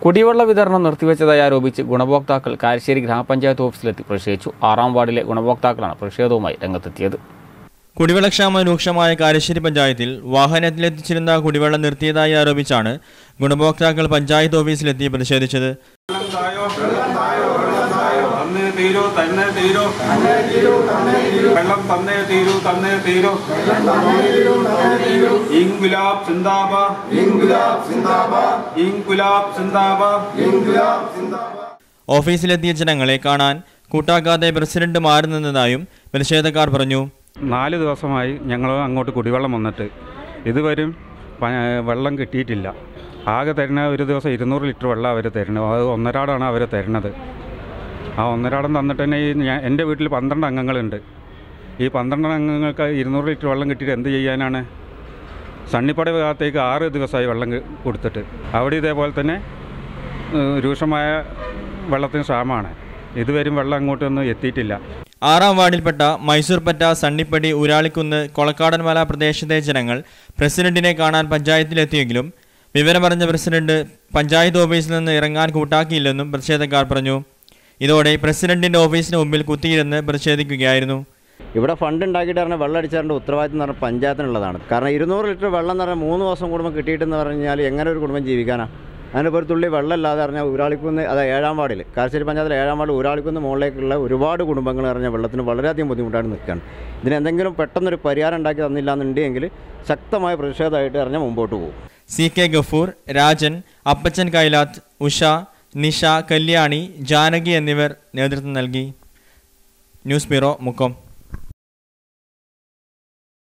കുടിവെള്ള വിതരണം നിർത്തിവെച്ചതായി ആരോപിച്ച് ഗുണഭോക്താക്കൾ കാരശ്ശേരി ഗ്രാമപഞ്ചായത്ത് ഓഫീസിലെത്തി പ്രതിഷേധിച്ചു ആറാം വാർഡിലെ ഗുണഭോക്താക്കളാണ് പ്രതിഷേധവുമായി രംഗത്തെത്തിയത് കുടിവെള്ളക്ഷാമം രൂക്ഷമായ കാരശ്ശേരി പഞ്ചായത്തിൽ വാഹനത്തിലെത്തിച്ചിരുന്ന കുടിവെള്ളം നിർത്തിയതായി ആരോപിച്ചാണ് ഗുണഭോക്താക്കൾ പഞ്ചായത്ത് ഓഫീസിലെത്തി പ്രതിഷേധിച്ചത് തന്നേ തീരൂ തന്നെ തീരൂ വെള്ളം തന്നേ തീരൂ തന്നേ തീരൂ ഇൻഗുലാബ് സിന്ദാബാദ് ഇൻഗുലാബ് സിന്ദാബാദ് ഇൻഗുലാബ് സിന്ദാബാദ് ഇൻഗുലാബ് സിന്ദാബാദ് ഓഫീസിലെത്തിയ ജനങ്ങളെ കാണാൻ കൂട്ടാക്കാതെ പ്രസിഡന്റ് മാറി നിന്നതായും പ്രതിഷേധക്കാർ പറഞ്ഞു നാല് ദിവസമായി ഞങ്ങൾ അങ്ങോട്ട് കുടിവെള്ളം വന്നിട്ട് ഇതുവരും പ- വെള്ളം കിട്ടിയിട്ടില്ല ആകെ തരുന്ന ഒരു ദിവസം ഇരുന്നൂറ് ലിറ്റർ വെള്ളം അവർ തരുന്നത് അത് ഒന്നരാടാണ് അവർ തരുന്നത് ആ ഒന്നരാടം തന്നിട്ട് തന്നെ ഈ ഞാൻ എൻ്റെ വീട്ടിൽ പന്ത്രണ്ട് അംഗങ്ങളുണ്ട് ഈ പന്ത്രണ്ട് അംഗങ്ങൾക്ക് ഇരുന്നൂറ് ലിറ്റർ വെള്ളം കിട്ടിയിട്ട് എന്ത് ചെയ്യാനാണ് സണ്ണിപ്പട ഭാഗത്തേക്ക് ആറ് ദിവസമായി വെള്ളം കി- കൊടുത്തിട്ട് അവിടെ ഇതേപോലെ തന്നെ ഏഹ്, രൂക്ഷമായ വെള്ളത്തിന് ക്ഷാമമാണ് ഇതുവരും വെള്ളം അങ്ങോട്ടൊന്നും എത്തിയിട്ടില്ല ആറാം വാർഡിൽപ്പെട്ട മൈസൂർപ്പറ്റ സണ്ണിപ്പടി ഊരാളിക്കുന്ന് കൊളക്കാടൻമല പ്രദേശത്തെ ജനങ്ങൾ പ്രസിഡന്റിനെ കാണാൻ പഞ്ചായത്തിലെത്തിയെങ്കിലും വിവരമറിഞ്ഞ പ്രസിഡന്റ് പഞ്ചായത്ത് ഓഫീസിൽ നിന്ന് ഇറങ്ങാൻ കൂട്ടാക്കിയില്ലെന്നും പ്രതിഷേധക്കാർ പറഞ്ഞു ഇതോടെ പ്രസിഡന്റിന്റെ ഓഫീസിന് മുമ്പിൽ കുത്തിയിരുന്ന് പ്രതിഷേധിക്കുകയായിരുന്നു ഇവിടെ ഫണ്ട് ഉണ്ടാക്കിയിട്ട് പറഞ്ഞാൽ വെള്ളം അടിച്ചതിൻ്റെ ഉത്തരവാദിത്തം എന്ന് പറഞ്ഞാൽ പഞ്ചായത്തിനുള്ളതാണ് കാരണം ഇരുന്നൂറ് ലിറ്റർ വെള്ളം എന്ന് പറഞ്ഞാൽ മൂന്ന് ദിവസം കൂടുമ്പോൾ കിട്ടിയിട്ടെന്ന് പറഞ്ഞാൽ എങ്ങനെ ഒരു കുടുംബം ജീവിക്കാനാ അതിൻ്റെ ഒരു തുള്ളി വെള്ളം ഇല്ലാതെ പറഞ്ഞാൽ ഊരാളിക്കുന്ന് അത് ഏഴാം വാർഡിൽ കാരശ്ശേരി പഞ്ചായത്തിലെ ഏഴാം വാർഡിൽ ഊരാളിക്കുന്ന് മുകളിലേക്കുള്ള ഒരുപാട് കുടുംബങ്ങൾ പറഞ്ഞാൽ വെള്ളത്തിന് വളരെയധികം ബുദ്ധിമുട്ടായിട്ട് നിൽക്കുകയാണ് ഇതിന് എന്തെങ്കിലും പെട്ടെന്നൊരു പരിഹാരം ഉണ്ടാക്കി തന്നില്ല എന്നുണ്ടെങ്കിൽ ശക്തമായ പ്രതിഷേധമായിട്ട് പറഞ്ഞാൽ മുമ്പോട്ട് പോകും സി കെ ഗഫൂർ രാജൻ അപ്പച്ചൻ കൈലാത്ത് ഉഷ നിഷ കല്യാണി ജാനകി എന്നിവർ നേതൃത്വം നൽകി ന്യൂസ് ബ്യൂറോ മുക്കം